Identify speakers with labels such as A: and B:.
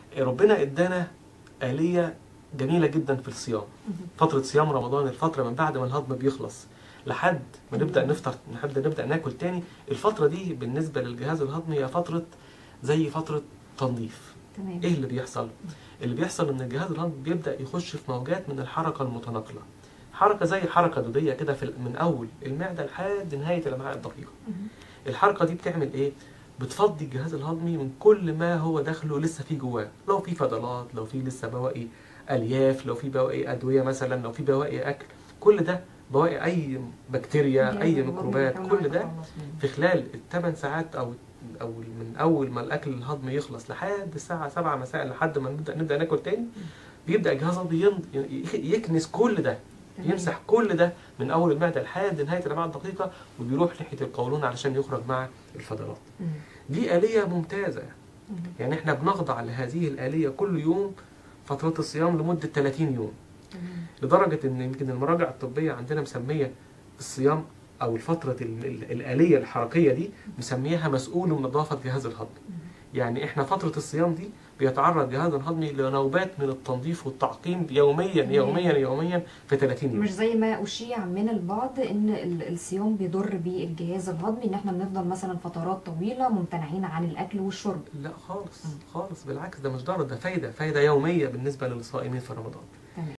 A: ربنا ادانا آلية جميلة جدا في الصيام فترة صيام رمضان الفترة من بعد ما الهضم بيخلص لحد ما نبدأ نفطر لحد نبدأ ناكل تاني الفترة دي بالنسبة للجهاز الهضمي هي فترة زي فترة تنظيف
B: تمام
A: ايه اللي بيحصل؟ اللي بيحصل ان الجهاز الهضمي بيبدأ يخش في موجات من الحركة المتناقلة حركة زي حركة دودية كده في من أول المعدة لحد نهاية الأمعاء الدقيقة
B: مهم.
A: الحركة دي بتعمل ايه؟ بتفضي الجهاز الهضمي من كل ما هو داخله لسه فيه جواه لو في فضلات لو في لسه بواقي الياف لو في بواقي ادويه مثلا لو في بواقي اكل كل ده بواقي اي بكتيريا اي ميكروبات كل ده في خلال الثمان ساعات او او من اول ما الاكل الهضمي يخلص لحد الساعه 7 مساء لحد ما نبدا نبدا ناكل تاني بيبدا الجهاز الهضمي ين- ي- يكنس كل ده
B: تمام.
A: يمسح كل ده من اول المعده لحد نهايه الامعاء الدقيقه وبيروح ناحيه القولون علشان يخرج مع الفضلات
B: مم.
A: دي آلية ممتازة
B: مم.
A: يعني احنا بنخضع لهذه الآلية كل يوم فترة الصيام لمدة 30 يوم
B: تمام.
A: لدرجة ان يمكن المراجع الطبية عندنا مسمية الصيام او الفترة ال- ال- الآلية الحركية دي مسميها مسؤول من نظافة جهاز الهضم يعني احنا فترة الصيام دي بيتعرض جهاز الهضمي لنوبات من التنظيف والتعقيم يوميا
B: تمام.
A: يوميا يوميا في 30 يوم
B: مش زي ما أشيع من البعض إن ال- الصيام بيضر بالجهاز الهضمي إن إحنا بنفضل مثلا فترات طويلة ممتنعين عن الأكل والشرب
A: لا خالص
B: مم.
A: خالص بالعكس ده مش ضرر ده فايدة فايدة يومية بالنسبة للصائمين في رمضان